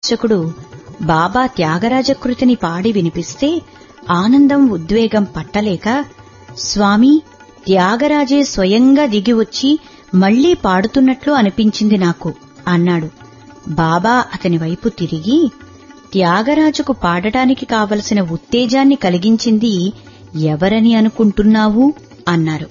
అర్చకుడు బాబా త్యాగరాజకృతిని పాడి వినిపిస్తే ఆనందం ఉద్వేగం పట్టలేక స్వామి త్యాగరాజే స్వయంగా దిగివచ్చి మళ్లీ పాడుతున్నట్లు అనిపించింది నాకు అన్నాడు బాబా అతని వైపు తిరిగి త్యాగరాజుకు పాడటానికి కావలసిన ఉత్తేజాన్ని కలిగించింది ఎవరని అనుకుంటున్నావు అన్నారు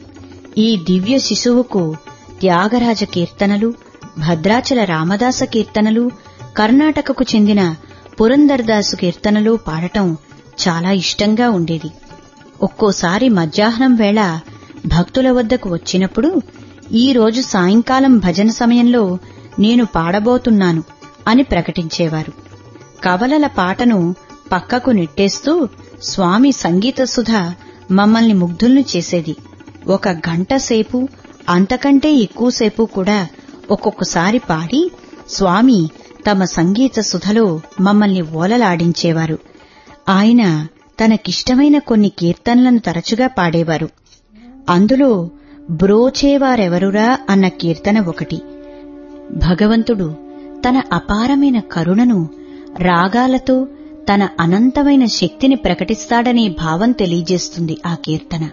ఈ దివ్య శిశువుకు త్యాగరాజ కీర్తనలు భద్రాచల రామదాస కీర్తనలు కర్ణాటకకు చెందిన పురందర్దాసు కీర్తనలు పాడటం చాలా ఇష్టంగా ఉండేది ఒక్కోసారి మధ్యాహ్నం వేళ భక్తుల వద్దకు వచ్చినప్పుడు ఈ రోజు సాయంకాలం భజన సమయంలో నేను పాడబోతున్నాను అని ప్రకటించేవారు కవలల పాటను పక్కకు నెట్టేస్తూ స్వామి సంగీత సుధ మమ్మల్ని ముగ్ధుల్ని చేసేది ఒక గంట సేపు అంతకంటే ఎక్కువసేపు కూడా ఒక్కొక్కసారి పాడి స్వామి తమ సంగీత సుధలో మమ్మల్ని ఓలలాడించేవారు ఆయన తనకిష్టమైన కొన్ని కీర్తనలను తరచుగా పాడేవారు అందులో బ్రోచేవారెవరురా అన్న కీర్తన ఒకటి భగవంతుడు తన అపారమైన కరుణను రాగాలతో తన అనంతమైన శక్తిని ప్రకటిస్తాడనే భావం తెలియజేస్తుంది ఆ కీర్తన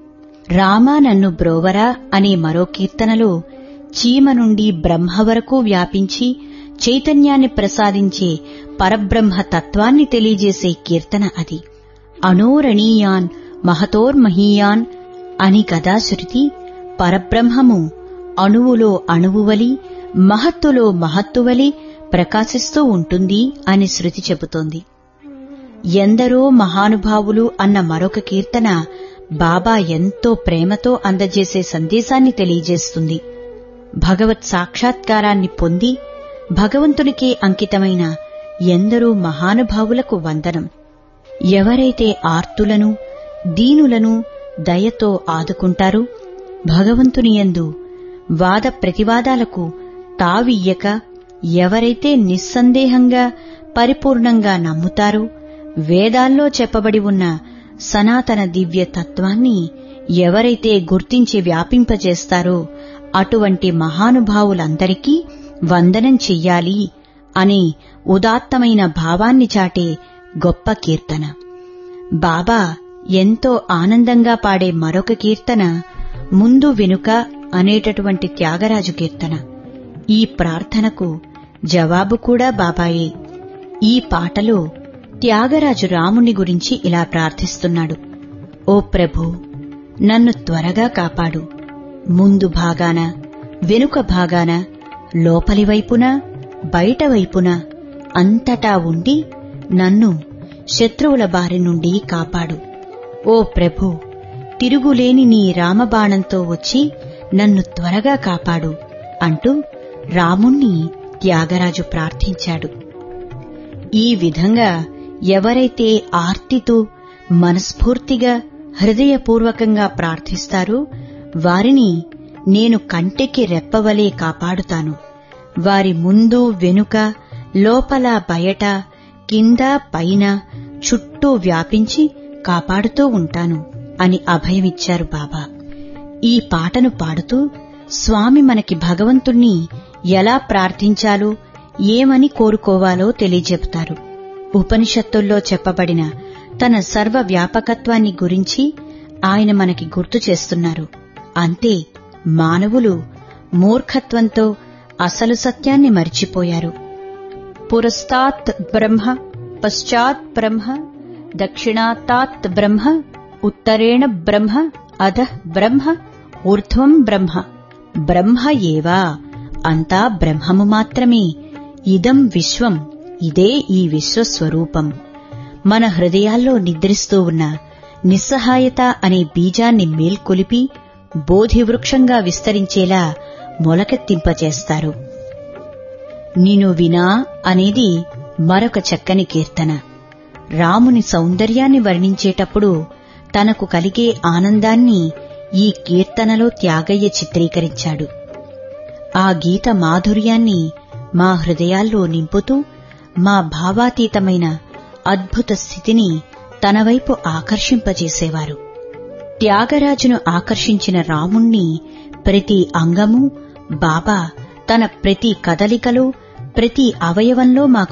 రామా నన్ను బ్రోవరా అనే మరో కీర్తనలో చీమ నుండి బ్రహ్మ వరకు వ్యాపించి చైతన్యాన్ని ప్రసాదించే పరబ్రహ్మ తత్వాన్ని తెలియజేసే కీర్తన అది అనోరణీయాన్ మహతోర్మహీయాన్ అని గదాశృతి పరబ్రహ్మము అణువులో అణువువలి మహత్తులో మహత్తువలి ప్రకాశిస్తూ ఉంటుంది అని శృతి చెబుతోంది ఎందరో మహానుభావులు అన్న మరొక కీర్తన బాబా ఎంతో ప్రేమతో అందజేసే సందేశాన్ని తెలియజేస్తుంది భగవత్ సాక్షాత్కారాన్ని పొంది భగవంతునికే అంకితమైన ఎందరో మహానుభావులకు వందనం ఎవరైతే ఆర్తులను దీనులను దయతో ఆదుకుంటారో భగవంతునియందు వాద ప్రతివాదాలకు తావియ్యక ఎవరైతే నిస్సందేహంగా పరిపూర్ణంగా నమ్ముతారో వేదాల్లో చెప్పబడి ఉన్న సనాతన దివ్య తత్వాన్ని ఎవరైతే గుర్తించి వ్యాపింపజేస్తారో అటువంటి మహానుభావులందరికీ వందనం చెయ్యాలి అని ఉదాత్తమైన భావాన్ని చాటే గొప్ప కీర్తన బాబా ఎంతో ఆనందంగా పాడే మరొక కీర్తన ముందు వెనుక అనేటటువంటి త్యాగరాజు కీర్తన ఈ ప్రార్థనకు జవాబు కూడా బాబాయే ఈ పాటలో త్యాగరాజు రాముని గురించి ఇలా ప్రార్థిస్తున్నాడు ఓ ప్రభు నన్ను త్వరగా కాపాడు ముందు భాగాన వెనుక భాగాన లోపలి వైపున బయట వైపున అంతటా ఉండి నన్ను శత్రువుల బారి నుండి కాపాడు ఓ ప్రభు తిరుగులేని నీ రామబాణంతో వచ్చి నన్ను త్వరగా కాపాడు అంటూ రాముణ్ణి త్యాగరాజు ప్రార్థించాడు ఈ విధంగా ఎవరైతే ఆర్తితో మనస్ఫూర్తిగా హృదయపూర్వకంగా ప్రార్థిస్తారో వారిని నేను కంటికి రెప్పవలే కాపాడుతాను వారి ముందు వెనుక లోపల బయట కింద పైన చుట్టూ వ్యాపించి కాపాడుతూ ఉంటాను అని అభయమిచ్చారు బాబా ఈ పాటను పాడుతూ స్వామి మనకి భగవంతుణ్ణి ఎలా ప్రార్థించాలో ఏమని కోరుకోవాలో తెలియజెపుతారు ఉపనిషత్తుల్లో చెప్పబడిన తన సర్వ వ్యాపకత్వాన్ని గురించి ఆయన మనకి గుర్తు చేస్తున్నారు అంతే మానవులు మూర్ఖత్వంతో అసలు సత్యాన్ని మరిచిపోయారు పురస్తాత్ బ్రహ్మ పశ్చాత్ బ్రహ్మ దక్షిణాతాత్ బ్రహ్మ ఉత్తరేణ బ్రహ్మ అధః బ్రహ్మ ఊర్ధ్వం బ్రహ్మ బ్రహ్మ ఏవా అంతా బ్రహ్మము మాత్రమే ఇదం విశ్వం ఇదే ఈ విశ్వస్వరూపం మన హృదయాల్లో నిద్రిస్తూ ఉన్న నిస్సహాయత అనే బీజాన్ని మేల్కొలిపి బోధివృక్షంగా విస్తరించేలా మొలకెత్తింపచేస్తారు నిను వినా అనేది మరొక చక్కని కీర్తన రాముని సౌందర్యాన్ని వర్ణించేటప్పుడు తనకు కలిగే ఆనందాన్ని ఈ కీర్తనలో త్యాగయ్య చిత్రీకరించాడు ఆ గీత మాధుర్యాన్ని మా హృదయాల్లో నింపుతూ మా భావాతీతమైన అద్భుత స్థితిని తన వైపు ఆకర్షింపజేసేవారు త్యాగరాజును ఆకర్షించిన రాముణ్ణి ప్రతి అంగము బాబా తన ప్రతి కదలికలో ప్రతి అవయవంలో మాకు